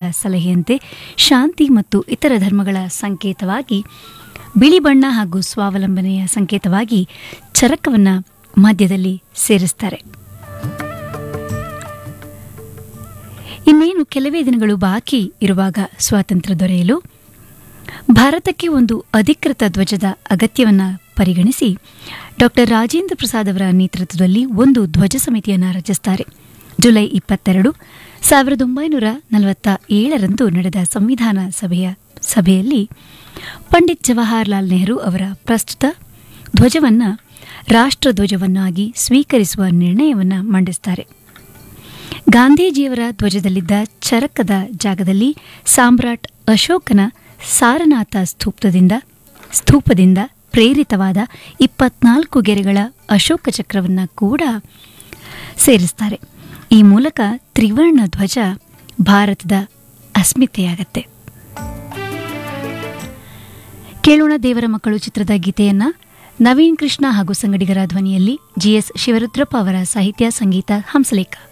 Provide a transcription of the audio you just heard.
ಸಲಹೆಯಂತೆ ಶಾಂತಿ ಮತ್ತು ಇತರ ಧರ್ಮಗಳ ಸಂಕೇತವಾಗಿ ಬಿಳಿ ಬಣ್ಣ ಹಾಗೂ ಸ್ವಾವಲಂಬನೆಯ ಸಂಕೇತವಾಗಿ ಚರಕವನ್ನು ಮಧ್ಯದಲ್ಲಿ ಸೇರಿಸ್ತಾರೆ ಇನ್ನೇನು ಕೆಲವೇ ದಿನಗಳು ಬಾಕಿ ಇರುವಾಗ ಸ್ವಾತಂತ್ರ್ಯ ದೊರೆಯಲು ಭಾರತಕ್ಕೆ ಒಂದು ಅಧಿಕೃತ ಧ್ವಜದ ಅಗತ್ಯವನ್ನು ಪರಿಗಣಿಸಿ ಡಾಕ್ಟರ್ ರಾಜೇಂದ್ರ ಪ್ರಸಾದ್ ಅವರ ನೇತೃತ್ವದಲ್ಲಿ ಒಂದು ಧ್ವಜ ಸಮಿತಿಯನ್ನು ರಚಿಸುತ್ತಾರೆ ಜುಲೈ ಇಪ್ಪತ್ತೆರಡು ಸಾವಿರದ ಒಂಬೈನೂರ ನಲವತ್ತ ಏಳರಂದು ನಡೆದ ಸಂವಿಧಾನ ಸಭೆಯ ಸಭೆಯಲ್ಲಿ ಪಂಡಿತ್ ಜವಾಹರ್ಲಾಲ್ ನೆಹರು ಅವರ ಪ್ರಸ್ತುತ ಧ್ವಜವನ್ನು ರಾಷ್ಟ್ರಧ್ವಜವನ್ನಾಗಿ ಸ್ವೀಕರಿಸುವ ನಿರ್ಣಯವನ್ನು ಮಂಡಿಸುತ್ತಾರೆ ಗಾಂಧೀಜಿಯವರ ಧ್ವಜದಲ್ಲಿದ್ದ ಚರಕದ ಜಾಗದಲ್ಲಿ ಸಾಮ್ರಾಟ್ ಅಶೋಕನ ಸಾರನಾಥ ಸ್ತೂಪದಿಂದ ಸ್ತೂಪದಿಂದ ಪ್ರೇರಿತವಾದ ಇಪ್ಪತ್ನಾಲ್ಕು ಗೆರೆಗಳ ಅಶೋಕ ಚಕ್ರವನ್ನು ಕೂಡ ಸೇರಿಸ್ತಾರೆ ಈ ಮೂಲಕ ತ್ರಿವರ್ಣ ಧ್ವಜ ಭಾರತದ ಅಸ್ಮಿತೆಯಾಗತ್ತೆ ಕೇಳೋಣ ದೇವರ ಮಕ್ಕಳು ಚಿತ್ರದ ಗೀತೆಯನ್ನ ನವೀನ್ ಕೃಷ್ಣ ಹಾಗೂ ಸಂಗಡಿಗರ ಧ್ವನಿಯಲ್ಲಿ ಜಿಎಸ್ ಶಿವರುದ್ರಪ್ಪ ಅವರ ಸಾಹಿತ್ಯ ಸಂಗೀತ ಹಂಸಲೇಖ